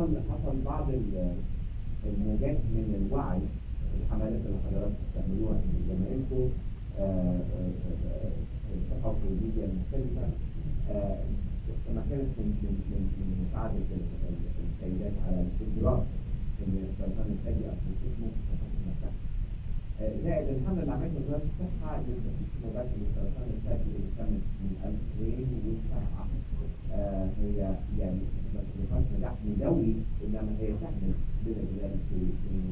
حصل حصل بعض ال- الموجات من الوعي الحملات اللي حضراتكم بتعملوها ان زمايلكم آه، آه، آه، الصحف والميديا المختلفه آه، تمكنت من من من من مساعده ال- ال- السيدات على الاستدراك ان السرطان الثدي اصلا اسمه الصحف نفسها. آه، زائد الحمله اللي عملتها وزاره الصحه للتخصيص المباشر لسرطان الثدي اللي تمت من 2007 آه، هي يعني نقاش نجاح مدوي انما هي تحمل بلا جدال في في